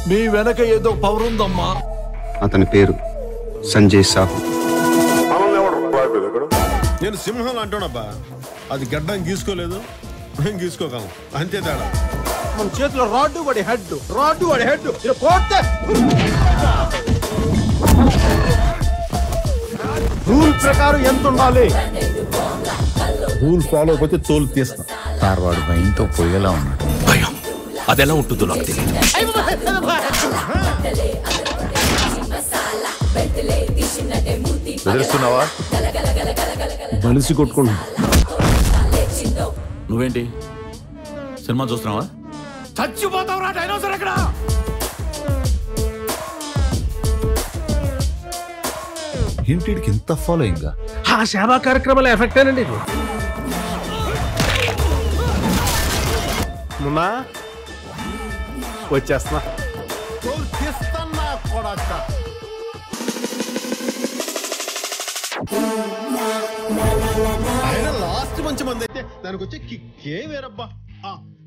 మీ వెనక ఏదో పవర్ ఉందమ్మా అతని పేరు సంజయ్ సాహు నేను సింహం అంటానబ్బా అది గడ్డం గీసుకోలేదు మేము గీసుకోగలం అంతే తేడా మన చేతిలో రాడ్డు వాడి హెడ్ రాడ్డు వాడి హెడ్ ఇలా కోస్తే రూల్ ప్రకారం ఎంత ఉండాలి రూల్ ఫాలో అయిపోతే తోలు తీస్తా సార్ వాడు భయంతో పోయేలా ఉన్నాడు భయం అది ఎలా ఉంటుందో నాకు తెలియదు బెదిరిస్తున్నావా బలిసి కొట్టుకుంటా నువ్వేంటి సినిమా చూస్తున్నావా చచ్చిపోతావురా డైనోసర్ ఎక్కడ ఏంటి వీడికి ఇంత ఫాలోయింగ్ ఆ సేవా కార్యక్రమాల ఎఫెక్ట్ ఏనండి ఇది మున్నా వచ్చేస్తున్నా తోలు తీస్తానా కొడక ఆయన లాస్ట్ మంచి మంది అయితే దానికి వచ్చే కిక్కే వేరబ్బా ఆ.